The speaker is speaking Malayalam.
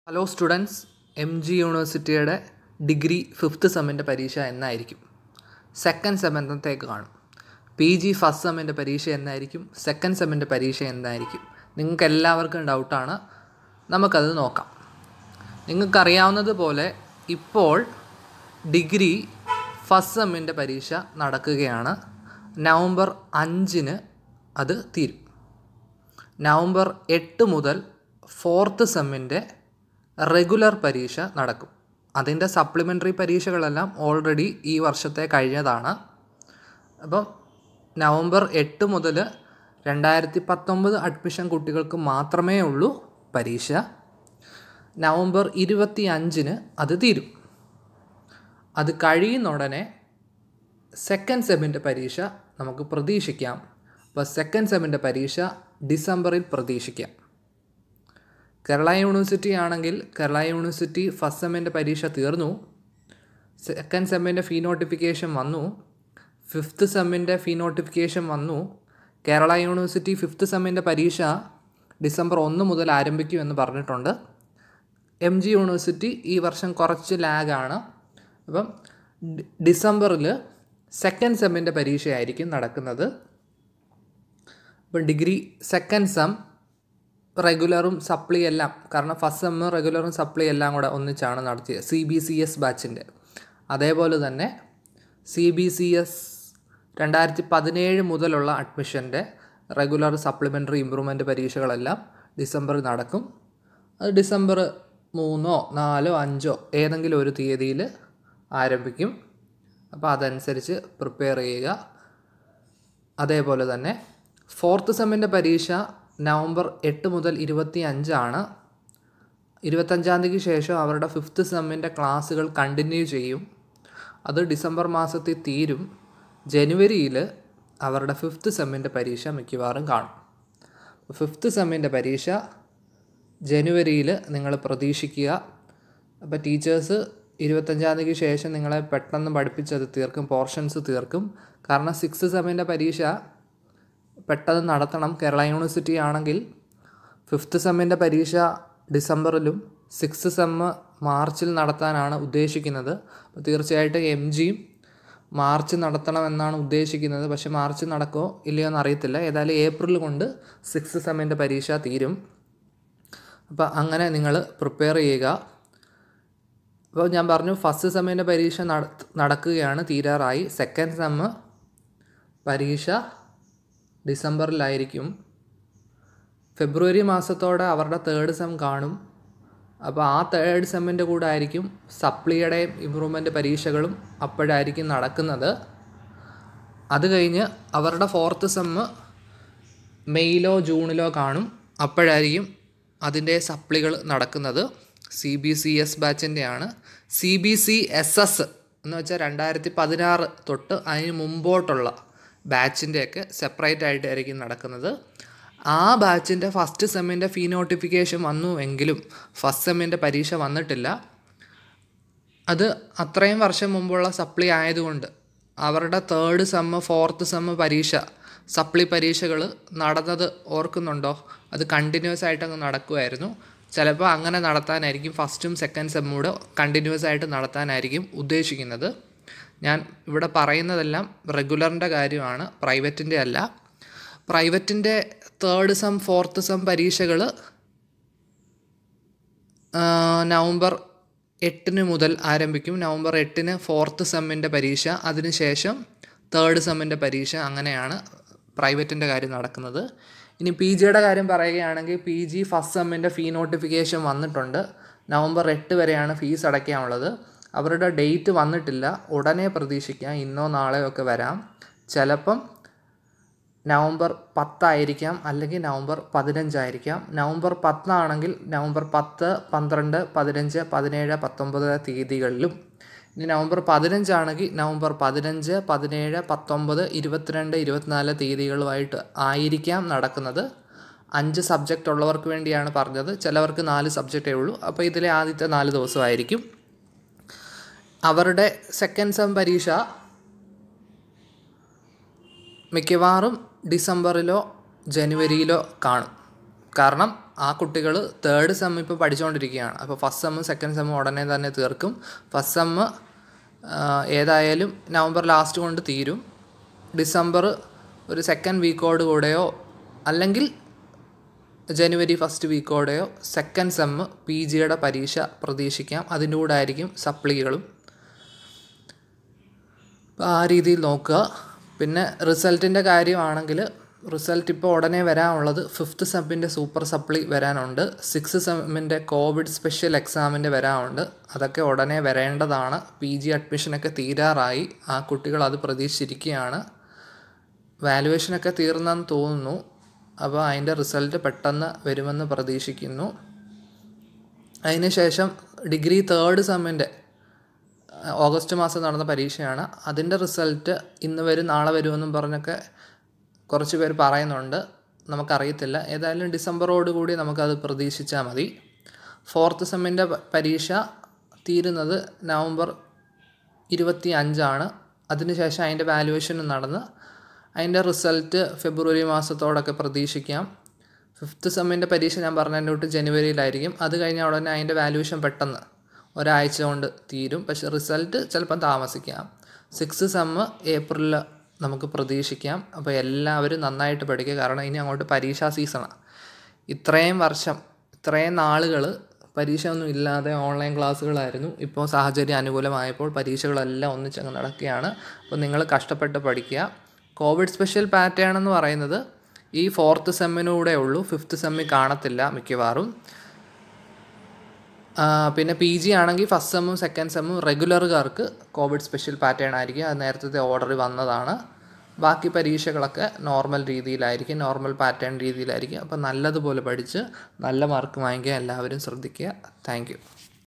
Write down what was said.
ഹലോ സ്റ്റുഡൻസ് എം ജി യൂണിവേഴ്സിറ്റിയുടെ ഡിഗ്രി ഫിഫ്ത്ത് സെമ്മിൻ്റെ പരീക്ഷ എന്നായിരിക്കും സെക്കൻഡ് സെം എന്നത്തേക്ക് കാണും പി ജി ഫസ്റ്റ് സെമ്മിൻ്റെ പരീക്ഷ എന്നായിരിക്കും സെക്കൻഡ് സെമ്മിൻ്റെ പരീക്ഷ എന്തായിരിക്കും നിങ്ങൾക്ക് എല്ലാവർക്കും ഡൗട്ടാണ് നമുക്കത് നോക്കാം നിങ്ങൾക്കറിയാവുന്നതുപോലെ ഇപ്പോൾ ഡിഗ്രി ഫസ്റ്റ് സെമ്മിൻ്റെ പരീക്ഷ നടക്കുകയാണ് നവംബർ അഞ്ചിന് അത് തീരും നവംബർ എട്ട് മുതൽ ഫോർത്ത് സെമ്മിൻ്റെ റെഗുലർ പരീക്ഷ നടക്കും അതിൻ്റെ സപ്ലിമെൻ്ററി പരീക്ഷകളെല്ലാം ഓൾറെഡി ഈ വർഷത്തെ കഴിഞ്ഞതാണ് അപ്പം നവംബർ എട്ട് മുതൽ രണ്ടായിരത്തി പത്തൊമ്പത് അഡ്മിഷൻ കുട്ടികൾക്ക് മാത്രമേ ഉള്ളൂ പരീക്ഷ നവംബർ ഇരുപത്തി അഞ്ചിന് അത് തീരും അത് കഴിയുന്ന ഉടനെ സെക്കൻഡ് സെമ്മിൻ്റെ പരീക്ഷ നമുക്ക് പ്രതീക്ഷിക്കാം അപ്പോൾ സെക്കൻഡ് സെമ്മിൻ്റെ പരീക്ഷ ഡിസംബറിൽ പ്രതീക്ഷിക്കാം കേരള യൂണിവേഴ്സിറ്റി ആണെങ്കിൽ കേരള യൂണിവേഴ്സിറ്റി ഫസ്റ്റ് സെമ്മിൻ്റെ പരീക്ഷ തീർന്നു സെക്കൻഡ് സെമ്മിൻ്റെ ഫീ നോട്ടിഫിക്കേഷൻ വന്നു ഫിഫ്ത്ത് സെമ്മിൻ്റെ ഫീ നോട്ടിഫിക്കേഷൻ വന്നു കേരള യൂണിവേഴ്സിറ്റി ഫിഫ്ത്ത് സെമ്മിൻ്റെ പരീക്ഷ ഡിസംബർ ഒന്ന് മുതൽ ആരംഭിക്കുമെന്ന് പറഞ്ഞിട്ടുണ്ട് എം ജി യൂണിവേഴ്സിറ്റി ഈ വർഷം കുറച്ച് ലാഗാണ് അപ്പം ഡിസംബറിൽ സെക്കൻഡ് സെമ്മിൻ്റെ പരീക്ഷയായിരിക്കും നടക്കുന്നത് ഇപ്പം ഡിഗ്രി സെക്കൻഡ് സെം റെഗുലറും സപ്ലി എല്ലാം കാരണം ഫസ്റ്റ് സെമ്മ് റെഗുലറും സപ്ലി എല്ലാം കൂടെ ഒന്നിച്ചാണ് നടത്തിയത് സി ബി സി എസ് ബാച്ചിൻ്റെ അതേപോലെ തന്നെ സി ബി സി എസ് രണ്ടായിരത്തി പതിനേഴ് മുതലുള്ള അഡ്മിഷൻ്റെ റെഗുലർ സപ്ലിമെൻ്ററി ഇമ്പ്രൂവ്മെൻറ്റ് പരീക്ഷകളെല്ലാം ഡിസംബറിൽ നടക്കും അത് ഡിസംബർ മൂന്നോ നാലോ അഞ്ചോ ഏതെങ്കിലും ഒരു തീയതിയിൽ ആരംഭിക്കും അപ്പോൾ അതനുസരിച്ച് പ്രിപ്പയർ ചെയ്യുക അതേപോലെ തന്നെ ഫോർത്ത് സെമ്മിൻ്റെ പരീക്ഷ നവംബർ എട്ട് മുതൽ ഇരുപത്തി അഞ്ചാണ് ഇരുപത്തഞ്ചാം തീയതിക്ക് ശേഷം അവരുടെ ഫിഫ്ത്ത് സെമ്മിൻ്റെ ക്ലാസ്സുകൾ കണ്ടിന്യൂ ചെയ്യും അത് ഡിസംബർ മാസത്തിൽ തീരും ജനുവരിയിൽ അവരുടെ ഫിഫ്ത്ത് സെമ്മിൻ്റെ പരീക്ഷ മിക്കവാറും കാണും ഫിഫ്ത്ത് സെമ്മിൻ്റെ പരീക്ഷ ജനുവരിയിൽ നിങ്ങൾ പ്രതീക്ഷിക്കുക അപ്പോൾ ടീച്ചേഴ്സ് ഇരുപത്തഞ്ചാം തീയതിക്ക് ശേഷം നിങ്ങളെ പെട്ടെന്ന് പഠിപ്പിച്ചത് തീർക്കും പോർഷൻസ് തീർക്കും കാരണം സിക്സ് സെമ്മിൻ്റെ പരീക്ഷ പെട്ടെന്ന് നടത്തണം കേരള യൂണിവേഴ്സിറ്റി ആണെങ്കിൽ ഫിഫ്ത്ത് സെമ്മിൻ്റെ പരീക്ഷ ഡിസംബറിലും സിക്സ് സെമ്മ് മാർച്ചിൽ നടത്താനാണ് ഉദ്ദേശിക്കുന്നത് അപ്പോൾ തീർച്ചയായിട്ടും എം ജിയും മാർച്ച് നടത്തണമെന്നാണ് ഉദ്ദേശിക്കുന്നത് പക്ഷേ മാർച്ച് നടക്കുമോ ഇല്ലയോ എന്ന് അറിയത്തില്ല ഏതായാലും ഏപ്രിൽ കൊണ്ട് സിക്സ് സെമ്മിൻ്റെ പരീക്ഷ തീരും അപ്പോൾ അങ്ങനെ നിങ്ങൾ പ്രിപ്പയർ ചെയ്യുക അപ്പോൾ ഞാൻ പറഞ്ഞു ഫസ്റ്റ് സെമ്മിൻ്റെ പരീക്ഷ നടക്കുകയാണ് തീരാറായി സെക്കൻഡ് സെമ്മ് പരീക്ഷ ഡിസംബറിലായിരിക്കും ഫെബ്രുവരി മാസത്തോടെ അവരുടെ തേർഡ് സെം കാണും അപ്പോൾ ആ തേർഡ് സെമ്മിൻ്റെ കൂടെ ആയിരിക്കും സപ്ലിയുടെയും ഇമ്പ്രൂവ്മെൻറ്റ് പരീക്ഷകളും അപ്പോഴായിരിക്കും നടക്കുന്നത് അത് കഴിഞ്ഞ് അവരുടെ ഫോർത്ത് സെമ്മ് മെയ്യിലോ ജൂണിലോ കാണും അപ്പോഴായിരിക്കും അതിൻ്റെ സപ്ലികൾ നടക്കുന്നത് സി ബി സി എസ് ബാച്ചിൻ്റെയാണ് C B C S S എന്ന് വെച്ചാൽ രണ്ടായിരത്തി പതിനാറ് തൊട്ട് അതിന് മുമ്പോട്ടുള്ള ബാച്ചിൻ്റെയൊക്കെ സെപ്പറേറ്റ് ആയിട്ടായിരിക്കും നടക്കുന്നത് ആ ബാച്ചിൻ്റെ ഫസ്റ്റ് സെമ്മിൻ്റെ ഫീ നോട്ടിഫിക്കേഷൻ വന്നു എങ്കിലും ഫസ്റ്റ് സെമ്മിൻ്റെ പരീക്ഷ വന്നിട്ടില്ല അത് അത്രയും വർഷം മുമ്പുള്ള സപ്ലി ആയതുകൊണ്ട് അവരുടെ തേർഡ് സെമ്മ് ഫോർത്ത് സെമ്മ് പരീക്ഷ സപ്ലി പരീക്ഷകൾ നടന്നത് ഓർക്കുന്നുണ്ടോ അത് കണ്ടിന്യൂസ് ആയിട്ട് അങ്ങ് നടക്കുമായിരുന്നു ചിലപ്പോൾ അങ്ങനെ നടത്താനായിരിക്കും ഫസ്റ്റും സെക്കൻഡ് സെമ്മും കൂടെ കണ്ടിന്യൂസ് ആയിട്ട് നടത്താനായിരിക്കും ഉദ്ദേശിക്കുന്നത് ഞാൻ ഇവിടെ പറയുന്നതെല്ലാം റെഗുലറിൻ്റെ കാര്യമാണ് പ്രൈവറ്റിൻ്റെ അല്ല പ്രൈവറ്റിൻ്റെ തേർഡ് സെം ഫോർത്ത് സെം പരീക്ഷകൾ നവംബർ എട്ടിന് മുതൽ ആരംഭിക്കും നവംബർ എട്ടിന് ഫോർത്ത് സെമ്മിൻ്റെ പരീക്ഷ അതിനുശേഷം തേർഡ് സെമ്മിൻ്റെ പരീക്ഷ അങ്ങനെയാണ് പ്രൈവറ്റിൻ്റെ കാര്യം നടക്കുന്നത് ഇനി പി ജിയുടെ കാര്യം പറയുകയാണെങ്കിൽ പി ജി ഫസ്റ്റ് സെമ്മിൻ്റെ ഫീ നോട്ടിഫിക്കേഷൻ വന്നിട്ടുണ്ട് നവംബർ എട്ട് വരെയാണ് ഫീസ് അടയ്ക്കാനുള്ളത് അവരുടെ ഡേറ്റ് വന്നിട്ടില്ല ഉടനെ പ്രതീക്ഷിക്കാം ഇന്നോ നാളെയോ ഒക്കെ വരാം ചിലപ്പം നവംബർ പത്തായിരിക്കാം അല്ലെങ്കിൽ നവംബർ പതിനഞ്ചായിരിക്കാം നവംബർ പത്താണെങ്കിൽ നവംബർ പത്ത് പന്ത്രണ്ട് പതിനഞ്ച് പതിനേഴ് പത്തൊമ്പത് തീയതികളിലും ഇനി നവംബർ പതിനഞ്ചാണെങ്കിൽ നവംബർ പതിനഞ്ച് പതിനേഴ് പത്തൊമ്പത് ഇരുപത്തിരണ്ട് ഇരുപത്തിനാല് തീയതികളുമായിട്ട് ആയിരിക്കാം നടക്കുന്നത് അഞ്ച് സബ്ജക്റ്റ് ഉള്ളവർക്ക് വേണ്ടിയാണ് പറഞ്ഞത് ചിലവർക്ക് നാല് സബ്ജക്റ്റേ ഉള്ളൂ അപ്പോൾ ഇതിലെ ആദ്യത്തെ നാല് ദിവസമായിരിക്കും അവരുടെ സെക്കൻഡ് സെം പരീക്ഷ മിക്കവാറും ഡിസംബറിലോ ജനുവരിയിലോ കാണും കാരണം ആ കുട്ടികൾ തേർഡ് സെം ഇപ്പോൾ പഠിച്ചുകൊണ്ടിരിക്കുകയാണ് അപ്പോൾ ഫസ്റ്റ് സെമ്മും സെക്കൻഡ് സെമ്മും ഉടനെ തന്നെ തീർക്കും ഫസ്റ്റ് സെമ്മ് ഏതായാലും നവംബർ ലാസ്റ്റ് കൊണ്ട് തീരും ഡിസംബർ ഒരു സെക്കൻഡ് വീക്കോട് കൂടെയോ അല്ലെങ്കിൽ ജനുവരി ഫസ്റ്റ് വീക്കോടെയോ സെക്കൻഡ് സെമ്മ് പി ജിയുടെ പരീക്ഷ പ്രതീക്ഷിക്കാം അതിൻ്റെ കൂടെ ആയിരിക്കും സപ്ലികളും അപ്പോൾ ആ രീതിയിൽ നോക്കുക പിന്നെ റിസൾട്ടിൻ്റെ കാര്യമാണെങ്കിൽ റിസൾട്ട് ഇപ്പോൾ ഉടനെ വരാനുള്ളത് ഫിഫ്ത്ത് സെമ്മിൻ്റെ സൂപ്പർ സപ്ലി വരാനുണ്ട് സിക്സ് സെമ്മിൻ്റെ കോവിഡ് സ്പെഷ്യൽ എക്സാമിൻ്റെ വരാനുണ്ട് അതൊക്കെ ഉടനെ വരേണ്ടതാണ് പി ജി അഡ്മിഷനൊക്കെ തീരാറായി ആ കുട്ടികൾ അത് പ്രതീക്ഷിച്ചിരിക്കുകയാണ് വാലുവേഷനൊക്കെ തീർന്നെന്ന് തോന്നുന്നു അപ്പോൾ അതിൻ്റെ റിസൾട്ട് പെട്ടെന്ന് വരുമെന്ന് പ്രതീക്ഷിക്കുന്നു അതിനുശേഷം ഡിഗ്രി തേർഡ് സെമ്മിൻ്റെ ഓഗസ്റ്റ് മാസം നടന്ന പരീക്ഷയാണ് അതിൻ്റെ റിസൾട്ട് ഇന്ന് വരും നാളെ വരുമെന്നും പറഞ്ഞൊക്കെ കുറച്ച് പേര് പറയുന്നുണ്ട് നമുക്കറിയത്തില്ല ഏതായാലും ഡിസംബറോട് കൂടി നമുക്കത് പ്രതീക്ഷിച്ചാൽ മതി ഫോർത്ത് സെമ്മിൻ്റെ പരീക്ഷ തീരുന്നത് നവംബർ ഇരുപത്തി അഞ്ചാണ് അതിനുശേഷം അതിൻ്റെ വാലുവേഷനും നടന്ന് അതിൻ്റെ റിസൾട്ട് ഫെബ്രുവരി മാസത്തോടൊക്കെ പ്രതീക്ഷിക്കാം ഫിഫ്ത്ത് സെമ്മിൻ്റെ പരീക്ഷ ഞാൻ പറഞ്ഞതിൻ്റെ തൊട്ട് ജനുവരിയിലായിരിക്കും അത് കഴിഞ്ഞാൽ ഉടനെ അതിൻ്റെ വാല്യൂഷൻ പെട്ടെന്ന് ഒരാഴ്ച കൊണ്ട് തീരും പക്ഷെ റിസൾട്ട് ചിലപ്പം താമസിക്കാം സിക്സ് സെമ്മ് ഏപ്രിലിൽ നമുക്ക് പ്രതീക്ഷിക്കാം അപ്പോൾ എല്ലാവരും നന്നായിട്ട് പഠിക്കുക കാരണം ഇനി അങ്ങോട്ട് പരീക്ഷാ സീസണാണ് ഇത്രയും വർഷം ഇത്രയും നാളുകൾ പരീക്ഷ ഒന്നും ഇല്ലാതെ ഓൺലൈൻ ക്ലാസ്സുകളായിരുന്നു ഇപ്പോൾ സാഹചര്യം അനുകൂലമായപ്പോൾ പരീക്ഷകളെല്ലാം ഒന്നിച്ചങ്ങ് നടക്കുകയാണ് അപ്പോൾ നിങ്ങൾ കഷ്ടപ്പെട്ട് പഠിക്കുക കോവിഡ് സ്പെഷ്യൽ പാറ്റേൺ എന്ന് പറയുന്നത് ഈ ഫോർത്ത് സെമ്മിനൂടെ ഉള്ളൂ ഫിഫ്ത്ത് സെമ്മിൽ കാണത്തില്ല മിക്കവാറും പിന്നെ പി ജി ആണെങ്കിൽ ഫസ്റ്റ് സെമ്മും സെക്കൻഡ് സെമ്മും റെഗുലറുകാർക്ക് കോവിഡ് സ്പെഷ്യൽ പാറ്റേൺ ആയിരിക്കും അത് നേരത്തെ ഓർഡർ വന്നതാണ് ബാക്കി പരീക്ഷകളൊക്കെ നോർമൽ രീതിയിലായിരിക്കും നോർമൽ പാറ്റേൺ രീതിയിലായിരിക്കും അപ്പോൾ നല്ലതുപോലെ പഠിച്ച് നല്ല മാർക്ക് വാങ്ങിക്കാൻ എല്ലാവരും ശ്രദ്ധിക്കുക താങ്ക്